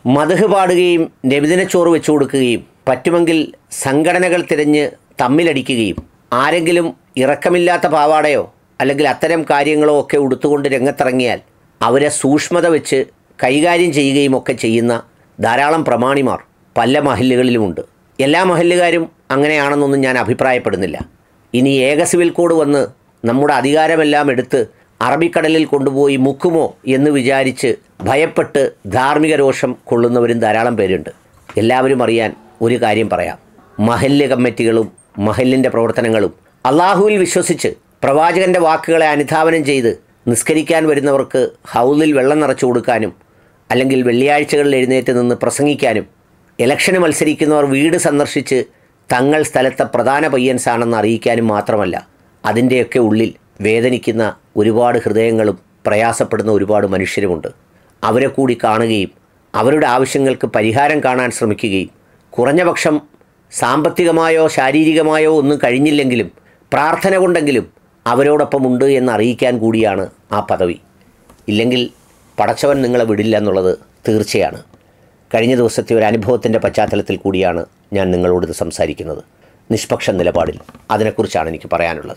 മധുഹ് പാടുകയും നബിദിനച്ചോറ് വെച്ചു കൊടുക്കുകയും പറ്റുമെങ്കിൽ സംഘടനകൾ തിരഞ്ഞ് തമ്മിലടിക്കുകയും ആരെങ്കിലും ഇറക്കമില്ലാത്ത പാവാടയോ അല്ലെങ്കിൽ അത്തരം കാര്യങ്ങളോ ഒക്കെ ഉടുത്തുകൊണ്ട് രംഗത്തിറങ്ങിയാൽ അവരെ സൂക്ഷ്മത വെച്ച് കൈകാര്യം ചെയ്യുകയും ഒക്കെ ചെയ്യുന്ന ധാരാളം പ്രമാണിമാർ പല മഹല്ലുകളിലുമുണ്ട് എല്ലാ മഹല്ലുകാരും അങ്ങനെയാണെന്നൊന്നും ഞാൻ അഭിപ്രായപ്പെടുന്നില്ല ഇനി ഏക സിവിൽ കോഡ് വന്ന് നമ്മുടെ അധികാരമെല്ലാം എടുത്ത് അറബിക്കടലിൽ കൊണ്ടുപോയി മുക്കുമോ എന്ന് വിചാരിച്ച് ഭയപ്പെട്ട് ധാർമ്മിക രോഷം കൊള്ളുന്നവരും ധാരാളം പേരുണ്ട് എല്ലാവരും അറിയാൻ ഒരു കാര്യം പറയാം മഹല്ല് കമ്മിറ്റികളും മഹല്ലിൻ്റെ പ്രവർത്തനങ്ങളും അള്ളാഹുവിൽ വിശ്വസിച്ച് പ്രവാചകൻ്റെ വാക്കുകളെ അനുധാവനം ചെയ്ത് നിസ്കരിക്കാൻ വരുന്നവർക്ക് ഹൗലിൽ വെള്ളം നിറച്ചു കൊടുക്കാനും അല്ലെങ്കിൽ വെള്ളിയാഴ്ചകളിൽ എഴുന്നേറ്റ് നിന്ന് പ്രസംഗിക്കാനും ഇലക്ഷന് മത്സരിക്കുന്നവർ വീട് സന്ദർശിച്ച് തങ്ങൾ സ്ഥലത്തെ പ്രധാന പയ്യൻസാണെന്ന് അറിയിക്കാനും മാത്രമല്ല അതിൻ്റെയൊക്കെ ഉള്ളിൽ വേദനിക്കുന്ന ഒരുപാട് ഹൃദയങ്ങളും പ്രയാസപ്പെടുന്ന ഒരുപാട് മനുഷ്യരുമുണ്ട് അവരെ കൂടി കാണുകയും അവരുടെ ആവശ്യങ്ങൾക്ക് പരിഹാരം കാണാൻ ശ്രമിക്കുകയും കുറഞ്ഞപക്ഷം സാമ്പത്തികമായോ ശാരീരികമായോ ഒന്നും കഴിഞ്ഞില്ലെങ്കിലും പ്രാർത്ഥന കൊണ്ടെങ്കിലും അവരോടൊപ്പം ഉണ്ട് എന്ന് അറിയിക്കാൻ കൂടിയാണ് ആ പദവി ഇല്ലെങ്കിൽ പടച്ചവൻ നിങ്ങളെ വിടില്ല എന്നുള്ളത് തീർച്ചയാണ് കഴിഞ്ഞ ദിവസത്തെ ഒരു അനുഭവത്തിൻ്റെ പശ്ചാത്തലത്തിൽ കൂടിയാണ് ഞാൻ നിങ്ങളോട് ഇത് സംസാരിക്കുന്നത് നിഷ്പക്ഷ നിലപാടിൽ അതിനെക്കുറിച്ചാണ് എനിക്ക് പറയാനുള്ളത്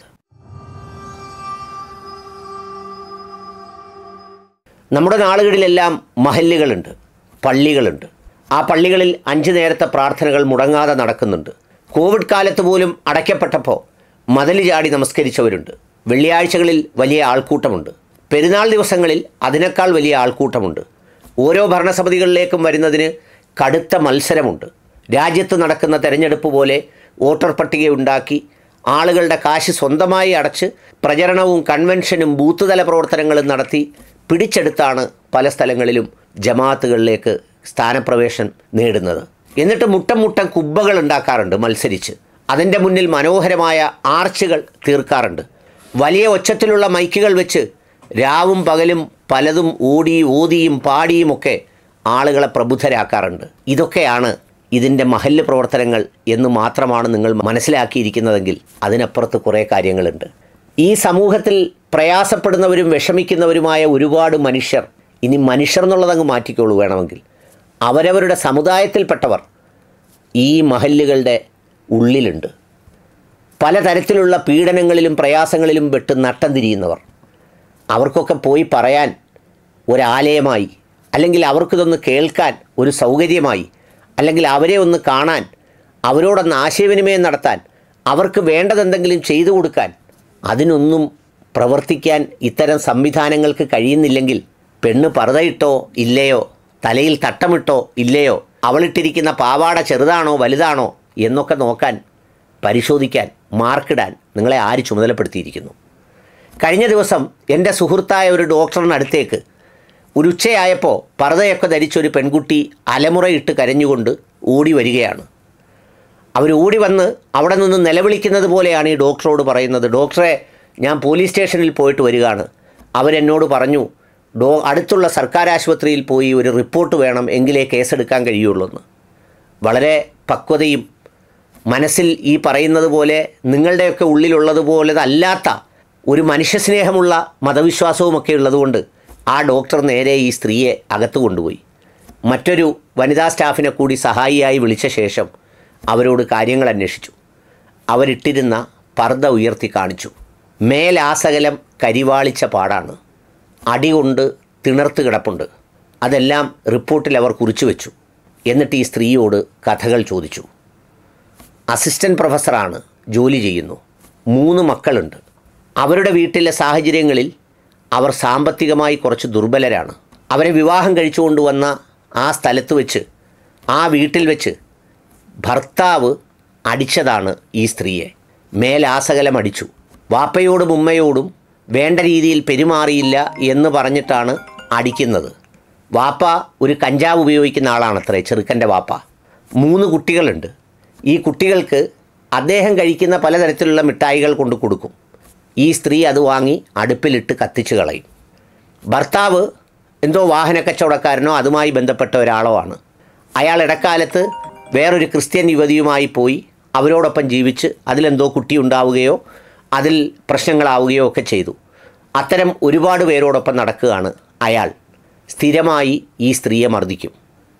നമ്മുടെ നാളുകളിലെല്ലാം മഹല്ലുകളുണ്ട് പള്ളികളുണ്ട് ആ പള്ളികളിൽ അഞ്ച് നേരത്തെ പ്രാർത്ഥനകൾ മുടങ്ങാതെ നടക്കുന്നുണ്ട് കോവിഡ് കാലത്ത് പോലും അടയ്ക്കപ്പെട്ടപ്പോൾ മതിൽ ചാടി നമസ്കരിച്ചവരുണ്ട് വെള്ളിയാഴ്ചകളിൽ വലിയ ആൾക്കൂട്ടമുണ്ട് പെരുന്നാൾ ദിവസങ്ങളിൽ അതിനേക്കാൾ വലിയ ആൾക്കൂട്ടമുണ്ട് ഓരോ ഭരണസമിതികളിലേക്കും വരുന്നതിന് കടുത്ത മത്സരമുണ്ട് രാജ്യത്ത് നടക്കുന്ന തെരഞ്ഞെടുപ്പ് പോലെ വോട്ടർ പട്ടിക ഉണ്ടാക്കി ആളുകളുടെ കാശ് സ്വന്തമായി അടച്ച് പ്രചരണവും കൺവെൻഷനും ബൂത്ത് തല പ്രവർത്തനങ്ങളും നടത്തി പിടിച്ചെടുത്താണ് പല സ്ഥലങ്ങളിലും ജമാഅത്തുകളിലേക്ക് സ്ഥാനപ്രവേശനം നേടുന്നത് എന്നിട്ട് മുട്ടം മുട്ടം കുബ്ബകൾ ഉണ്ടാക്കാറുണ്ട് മത്സരിച്ച് അതിൻ്റെ മുന്നിൽ മനോഹരമായ ആർച്ചുകൾ തീർക്കാറുണ്ട് വലിയ ഒച്ചത്തിലുള്ള മൈക്കുകൾ വെച്ച് രാവും പകലും പലതും ഓടി ഓതിയും പാടിയും ഒക്കെ ആളുകളെ പ്രബുദ്ധരാക്കാറുണ്ട് ഇതൊക്കെയാണ് ഇതിൻ്റെ മഹല്ല് പ്രവർത്തനങ്ങൾ എന്ന് മാത്രമാണ് നിങ്ങൾ മനസ്സിലാക്കിയിരിക്കുന്നതെങ്കിൽ അതിനപ്പുറത്ത് കുറേ കാര്യങ്ങളുണ്ട് ഈ സമൂഹത്തിൽ പ്രയാസപ്പെടുന്നവരും വിഷമിക്കുന്നവരുമായ ഒരുപാട് മനുഷ്യർ ഇനി മനുഷ്യർ എന്നുള്ളതങ്ങ് മാറ്റിക്കോളൂ വേണമെങ്കിൽ അവരവരുടെ സമുദായത്തിൽപ്പെട്ടവർ ഈ മഹല്ലുകളുടെ ഉള്ളിലുണ്ട് പലതരത്തിലുള്ള പീഡനങ്ങളിലും പ്രയാസങ്ങളിലും പെട്ട് നട്ടം തിരിയുന്നവർ അവർക്കൊക്കെ പോയി പറയാൻ ഒരാലയമായി അല്ലെങ്കിൽ അവർക്കിതൊന്ന് കേൾക്കാൻ ഒരു സൗകര്യമായി അല്ലെങ്കിൽ അവരെ ഒന്ന് കാണാൻ അവരോടൊന്ന് ആശയവിനിമയം നടത്താൻ അവർക്ക് വേണ്ടതെന്തെങ്കിലും ചെയ്തു കൊടുക്കാൻ അതിനൊന്നും പ്രവർത്തിക്കാൻ ഇത്തരം സംവിധാനങ്ങൾക്ക് കഴിയുന്നില്ലെങ്കിൽ പെണ്ണ് പറുതയിട്ടോ ഇല്ലയോ തലയിൽ തട്ടമിട്ടോ ഇല്ലയോ അവളിട്ടിരിക്കുന്ന പാവാട ചെറുതാണോ വലുതാണോ എന്നൊക്കെ നോക്കാൻ പരിശോധിക്കാൻ മാർക്കിടാൻ നിങ്ങളെ ആര് ചുമതലപ്പെടുത്തിയിരിക്കുന്നു കഴിഞ്ഞ ദിവസം എൻ്റെ സുഹൃത്തായ ഒരു ഡോക്ടറിനടുത്തേക്ക് ഒരു ഉച്ചയായപ്പോൾ പർദ്ദയൊക്കെ ധരിച്ചൊരു പെൺകുട്ടി അലമുറയിട്ട് കരഞ്ഞുകൊണ്ട് ഓടി വരികയാണ് അവർ ഓടി വന്ന് അവിടെ നിന്ന് നിലവിളിക്കുന്നത് പോലെയാണ് ഈ ഡോക്ടറോട് പറയുന്നത് ഡോക്ടറെ ഞാൻ പോലീസ് സ്റ്റേഷനിൽ പോയിട്ട് വരികയാണ് അവരെന്നോട് പറഞ്ഞു ഡോ അടുത്തുള്ള സർക്കാർ ആശുപത്രിയിൽ പോയി ഒരു റിപ്പോർട്ട് വേണം എങ്കിലേ കേസെടുക്കാൻ കഴിയുള്ളൂ എന്ന് വളരെ പക്വതയും മനസ്സിൽ ഈ പറയുന്നത് പോലെ നിങ്ങളുടെയൊക്കെ ഉള്ളിലുള്ളതുപോലെ അല്ലാത്ത ഒരു മനുഷ്യസ്നേഹമുള്ള മതവിശ്വാസവുമൊക്കെ ഉള്ളതുകൊണ്ട് ആ ഡോക്ടർ നേരെ ഈ സ്ത്രീയെ അകത്ത് കൊണ്ടുപോയി മറ്റൊരു വനിതാ സ്റ്റാഫിനെ കൂടി സഹായിയായി വിളിച്ച ശേഷം അവരോട് കാര്യങ്ങൾ അന്വേഷിച്ചു അവരിട്ടിരുന്ന പർദ്ദ ഉയർത്തി കാണിച്ചു മേലാസകലം കരിവാളിച്ച പാടാണ് അടികൊണ്ട് തിണർത്ത് കിടപ്പുണ്ട് അതെല്ലാം റിപ്പോർട്ടിൽ അവർ കുറിച്ചു വെച്ചു എന്നിട്ട് ഈ സ്ത്രീയോട് കഥകൾ ചോദിച്ചു അസിസ്റ്റൻറ്റ് പ്രൊഫസറാണ് ജോലി ചെയ്യുന്നു മൂന്ന് മക്കളുണ്ട് അവരുടെ വീട്ടിലെ സാഹചര്യങ്ങളിൽ അവർ സാമ്പത്തികമായി കുറച്ച് ദുർബലരാണ് അവരെ വിവാഹം കഴിച്ചു കൊണ്ടുവന്ന ആ സ്ഥലത്ത് വെച്ച് ആ വീട്ടിൽ വെച്ച് ഭർത്താവ് അടിച്ചതാണ് ഈ സ്ത്രീയെ മേലാസകലം അടിച്ചു വാപ്പയോടും ഉമ്മയോടും വേണ്ട രീതിയിൽ പെരുമാറിയില്ല എന്ന് പറഞ്ഞിട്ടാണ് അടിക്കുന്നത് വാപ്പ ഒരു കഞ്ചാവ് ഉപയോഗിക്കുന്ന ആളാണത്രേ ചെറുക്കൻ്റെ വാപ്പ മൂന്ന് കുട്ടികളുണ്ട് ഈ കുട്ടികൾക്ക് അദ്ദേഹം കഴിക്കുന്ന പലതരത്തിലുള്ള മിഠായികൾ കൊണ്ട് കൊടുക്കും ഈ സ്ത്രീ അത് വാങ്ങി അടുപ്പിലിട്ട് കത്തിച്ച് കളയും ഭർത്താവ് എന്തോ വാഹന കച്ചവടക്കാരനോ അതുമായി ബന്ധപ്പെട്ട ഒരാളോ ആണ് അയാൾ ഇടക്കാലത്ത് വേറൊരു ക്രിസ്ത്യൻ യുവതിയുമായി പോയി അവരോടൊപ്പം ജീവിച്ച് അതിലെന്തോ കുട്ടി ഉണ്ടാവുകയോ അതിൽ പ്രശ്നങ്ങളാവുകയോ ഒക്കെ ചെയ്തു അത്തരം ഒരുപാട് പേരോടൊപ്പം നടക്കുകയാണ് അയാൾ സ്ഥിരമായി ഈ സ്ത്രീയെ മർദ്ദിക്കും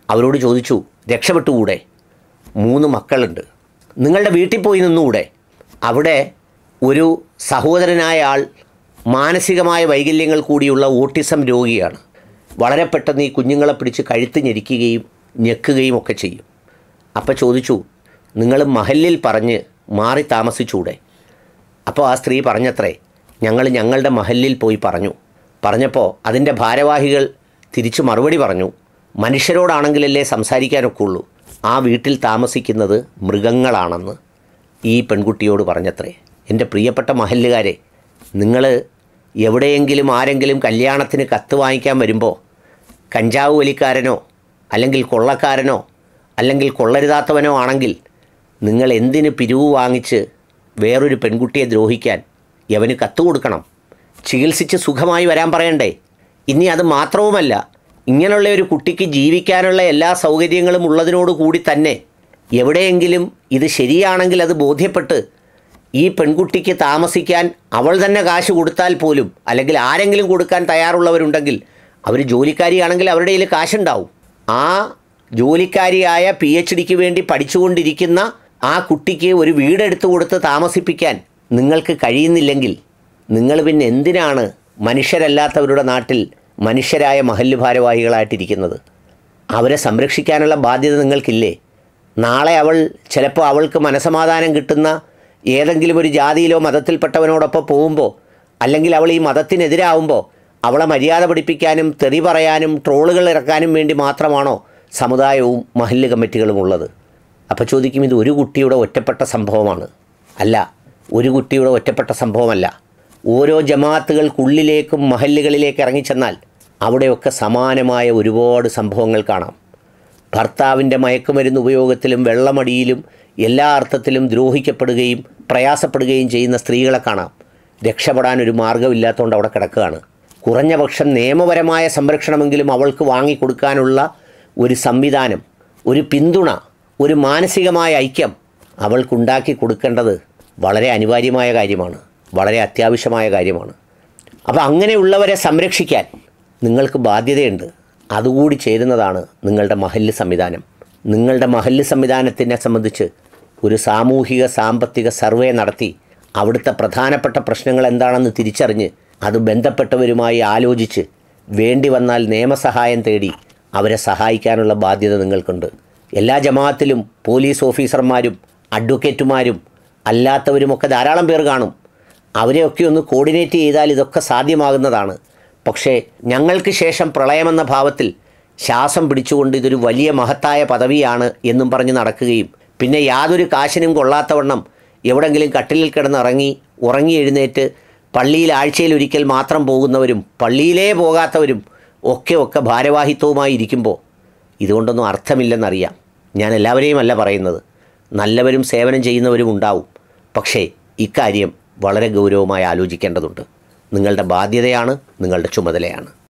അവരോട് ചോദിച്ചു രക്ഷപ്പെട്ടുകൂടെ മൂന്ന് മക്കളുണ്ട് നിങ്ങളുടെ വീട്ടിൽ പോയി നിന്നുകൂടെ അവിടെ ഒരു സഹോദരനായ ആൾ മാനസികമായ വൈകല്യങ്ങൾ കൂടിയുള്ള ഓട്ടിസം രോഗിയാണ് വളരെ പെട്ടെന്ന് ഈ കുഞ്ഞുങ്ങളെ പിടിച്ച് കഴുത്ത് ഞെരിക്കുകയും ഞെക്കുകയും ഒക്കെ ചെയ്യും അപ്പോൾ ചോദിച്ചു നിങ്ങൾ മഹലിൽ പറഞ്ഞ് മാറി താമസിച്ചൂടെ അപ്പോൾ ആ സ്ത്രീ പറഞ്ഞത്രേ ഞങ്ങൾ ഞങ്ങളുടെ മഹലിൽ പോയി പറഞ്ഞു പറഞ്ഞപ്പോൾ അതിൻ്റെ ഭാരവാഹികൾ തിരിച്ചു മറുപടി പറഞ്ഞു മനുഷ്യരോടാണെങ്കിലല്ലേ സംസാരിക്കാനൊക്കെ ഉള്ളൂ ആ വീട്ടിൽ താമസിക്കുന്നത് മൃഗങ്ങളാണെന്ന് ഈ പെൺകുട്ടിയോട് പറഞ്ഞത്രേ എൻ്റെ പ്രിയപ്പെട്ട മഹല്ലുകാരെ നിങ്ങൾ എവിടെയെങ്കിലും ആരെങ്കിലും കല്യാണത്തിന് കത്ത് വാങ്ങിക്കാൻ വരുമ്പോൾ കഞ്ചാവ് വലിക്കാരനോ അല്ലെങ്കിൽ കൊള്ളക്കാരനോ അല്ലെങ്കിൽ കൊള്ളരുതാത്തവനോ ആണെങ്കിൽ നിങ്ങൾ എന്തിന് പിരിവ് വാങ്ങിച്ച് വേറൊരു പെൺകുട്ടിയെ ദ്രോഹിക്കാൻ യവന് കത്ത് കൊടുക്കണം ചികിത്സിച്ച് സുഖമായി വരാൻ പറയണ്ടേ ഇനി അത് മാത്രവുമല്ല ഇങ്ങനെയുള്ള ഒരു കുട്ടിക്ക് ജീവിക്കാനുള്ള എല്ലാ സൗകര്യങ്ങളും ഉള്ളതിനോട് കൂടി തന്നെ എവിടെയെങ്കിലും ഇത് ശരിയാണെങ്കിൽ അത് ബോധ്യപ്പെട്ട് ഈ പെൺകുട്ടിക്ക് താമസിക്കാൻ അവൾ തന്നെ കാശ് കൊടുത്താൽ പോലും അല്ലെങ്കിൽ ആരെങ്കിലും കൊടുക്കാൻ തയ്യാറുള്ളവരുണ്ടെങ്കിൽ അവർ ജോലിക്കാരിയാണെങ്കിൽ അവരുടെ കയ്യിൽ കാശുണ്ടാവും ആ ജോലിക്കാരിയായ പി എച്ച് ഡിക്ക് വേണ്ടി പഠിച്ചുകൊണ്ടിരിക്കുന്ന ആ കുട്ടിക്ക് ഒരു വീടെടുത്തു കൊടുത്ത് താമസിപ്പിക്കാൻ നിങ്ങൾക്ക് കഴിയുന്നില്ലെങ്കിൽ നിങ്ങൾ പിന്നെ എന്തിനാണ് മനുഷ്യരല്ലാത്തവരുടെ നാട്ടിൽ മനുഷ്യരായ മഹല്ല് ഭാരവാഹികളായിട്ടിരിക്കുന്നത് അവരെ സംരക്ഷിക്കാനുള്ള ബാധ്യത നിങ്ങൾക്കില്ലേ നാളെ അവൾ ചിലപ്പോൾ അവൾക്ക് മനസമാധാനം കിട്ടുന്ന ഏതെങ്കിലും ഒരു ജാതിയിലോ മതത്തിൽപ്പെട്ടവനോടൊപ്പം പോകുമ്പോൾ അല്ലെങ്കിൽ അവൾ ഈ മതത്തിനെതിരാവുമ്പോൾ അവളെ മര്യാദ പഠിപ്പിക്കാനും തെറി പറയാനും ട്രോളുകൾ ഇറക്കാനും വേണ്ടി മാത്രമാണോ സമുദായവും മഹല്ല് കമ്മിറ്റികളും ഉള്ളത് അപ്പോൾ ചോദിക്കും ഇത് ഒരു കുട്ടിയുടെ ഒറ്റപ്പെട്ട സംഭവമാണ് അല്ല ഒരു കുട്ടിയുടെ ഒറ്റപ്പെട്ട സംഭവമല്ല ഓരോ ജമാഅത്തുകൾക്കുള്ളിലേക്കും മഹല്ലുകളിലേക്ക് ഇറങ്ങിച്ചെന്നാൽ അവിടെയൊക്കെ സമാനമായ ഒരുപാട് സംഭവങ്ങൾ കാണാം ഭർത്താവിൻ്റെ മയക്കുമരുന്ന് ഉപയോഗത്തിലും വെള്ളമടിയിലും എല്ലാ അർത്ഥത്തിലും ദ്രോഹിക്കപ്പെടുകയും പ്രയാസപ്പെടുകയും ചെയ്യുന്ന സ്ത്രീകളെ കാണാം രക്ഷപ്പെടാൻ ഒരു മാർഗ്ഗമില്ലാത്തതുകൊണ്ട് അവിടെ കിടക്കുകയാണ് കുറഞ്ഞ പക്ഷം നിയമപരമായ സംരക്ഷണമെങ്കിലും അവൾക്ക് വാങ്ങിക്കൊടുക്കാനുള്ള ഒരു സംവിധാനം ഒരു പിന്തുണ ഒരു മാനസികമായ ഐക്യം അവൾക്കുണ്ടാക്കി കൊടുക്കേണ്ടത് വളരെ അനിവാര്യമായ കാര്യമാണ് വളരെ അത്യാവശ്യമായ കാര്യമാണ് അപ്പോൾ അങ്ങനെയുള്ളവരെ സംരക്ഷിക്കാൻ നിങ്ങൾക്ക് ബാധ്യതയുണ്ട് അതുകൂടി ചേരുന്നതാണ് നിങ്ങളുടെ മഹല്ല് സംവിധാനം നിങ്ങളുടെ മഹല്ല് സംവിധാനത്തിനെ സംബന്ധിച്ച് ഒരു സാമൂഹിക സാമ്പത്തിക സർവേ നടത്തി അവിടുത്തെ പ്രധാനപ്പെട്ട പ്രശ്നങ്ങൾ എന്താണെന്ന് തിരിച്ചറിഞ്ഞ് അത് ബന്ധപ്പെട്ടവരുമായി ആലോചിച്ച് വേണ്ടി വന്നാൽ നിയമസഹായം തേടി അവരെ സഹായിക്കാനുള്ള ബാധ്യത നിങ്ങൾക്കുണ്ട് എല്ലാ ജമാഅത്തിലും പോലീസ് ഓഫീസർമാരും അഡ്വക്കേറ്റുമാരും അല്ലാത്തവരുമൊക്കെ ധാരാളം പേർ കാണും അവരെയൊക്കെ ഒന്ന് കോർഡിനേറ്റ് ചെയ്താൽ ഇതൊക്കെ സാധ്യമാകുന്നതാണ് പക്ഷേ ഞങ്ങൾക്ക് ശേഷം പ്രളയമെന്ന ഭാവത്തിൽ ശ്വാസം പിടിച്ചുകൊണ്ട് ഇതൊരു വലിയ മഹത്തായ പദവിയാണ് എന്നും പറഞ്ഞ് നടക്കുകയും പിന്നെ യാതൊരു കാശിനും കൊള്ളാത്തവണ്ണം എവിടെങ്കിലും കട്ടിലിൽ കിടന്നിറങ്ങി ഉറങ്ങി എഴുന്നേറ്റ് പള്ളിയിൽ ആഴ്ചയിൽ ഒരിക്കൽ മാത്രം പോകുന്നവരും പള്ളിയിലേ പോകാത്തവരും ഒക്കെ ഒക്കെ ഭാരവാഹിത്വവുമായി ഇരിക്കുമ്പോൾ ഇതുകൊണ്ടൊന്നും അർത്ഥമില്ലെന്നറിയാം ഞാൻ എല്ലാവരെയും അല്ല പറയുന്നത് നല്ലവരും സേവനം ചെയ്യുന്നവരും ഉണ്ടാവും പക്ഷേ ഇക്കാര്യം വളരെ ഗൗരവമായി ആലോചിക്കേണ്ടതുണ്ട് നിങ്ങളുടെ ബാധ്യതയാണ് നിങ്ങളുടെ ചുമതലയാണ്